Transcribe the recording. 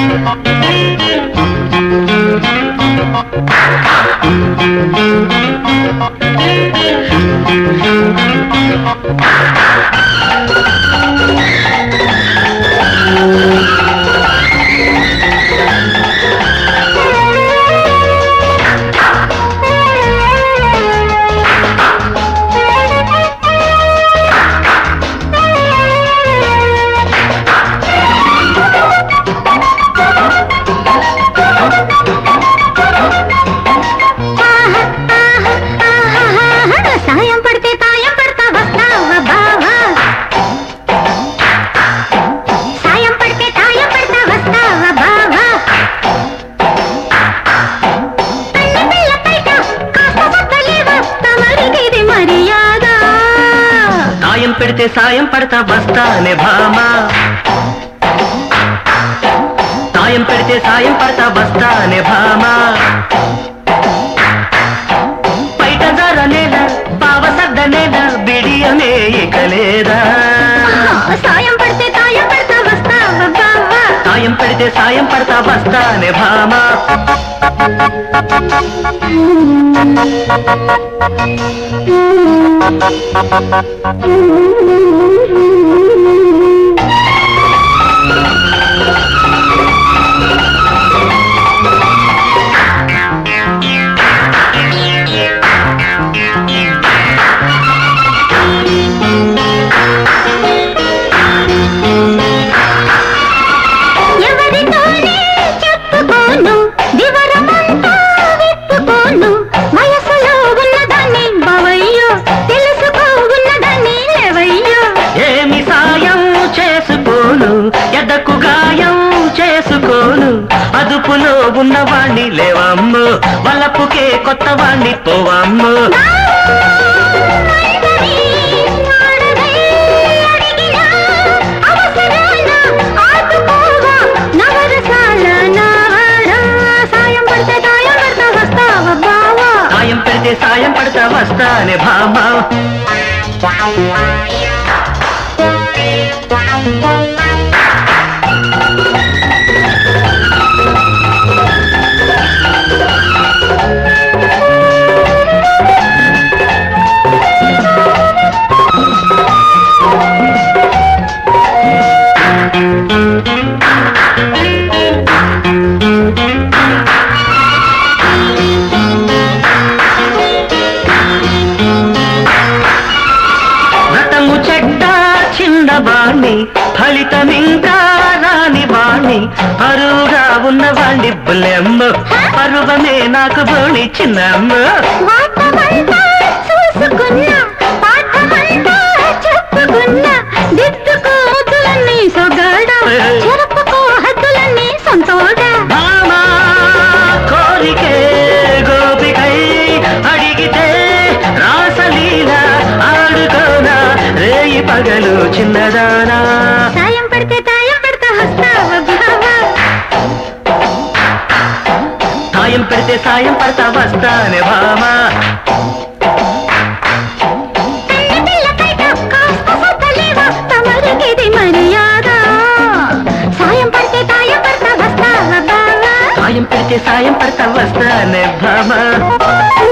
సాయం పడితే తాయం పడతా వస్తావా బావా సాయం పడితే తాయం పడతా వస్తావా బావా కన్న పిల్ల పైట కాస్త సత్తలేవా తమరికిది మర్యాద సాయం పెడితే సాయం పడతా వస్తానే భామా సాయం పెడితే సాయం పడతా వస్తానే భామా బయట ధర నేల పావ సద్ద నేల బిడియమే ఇక లేదా సాయం పడితే తాయం పడతా వస్తావా బావా సాయం పెడితే సాయం పడతా వస్తానే భామా ఎవరితోనే చెప్పుకోను వివరమంతా విప్పుకోను వయసులో ఉన్నదాన్ని బవయ్యో తెలుసుకో ఉన్నదాన్ని లేవయ్యో ఏమి సాయం చేసుకోను ఎదకు గాయం చేసుకోను అదుపులో ఉన్నవాణ్ణి లేవమ్ము వలపుకే కొత్త వాణ్ణి పోవమ్ము అందరి ఆడదై అడిగినా అవసరాన ఆదుకోవా నవరసాల నావాడా సాయం పడితే తాయం పడతా వస్తావా బావా సాయం పెడితే సాయం పడతా వస్తానే భామా వ్రతము చెడ్డ చిన్నవాణ్ణి ఫలితమింకా రాని వాణ్ణి పరువుగా ఉన్నవాణ్ణి బుల్లెమ్మ పరువమే నాకు బోణి చిన్నమ్మ వాటమంతా చూసుకున్నా పాఠమంతా చెప్పుకున్నా దిద్దుకో హద్దులన్నీ సొగాడ చెరుపుకో హద్దులన్నీ సొంతోడ మామా కోరికే గోపికై అడిగితే రాసలీల ఆడుకోనా రేయి పగలు చిన్నదానా సాయం పడితే తాయం పెడతా వస్తావా బావా సాయం పెడితే సాయం పడతా వస్తానే భామా కన్న పిల్ల పైట కాస్త సత్తలేవా తమరికిది మర్యాద సాయం పడితే తాయం పెడతా వస్తావా బావా సాయం పెడితే సాయం పడతా వస్తానే భామా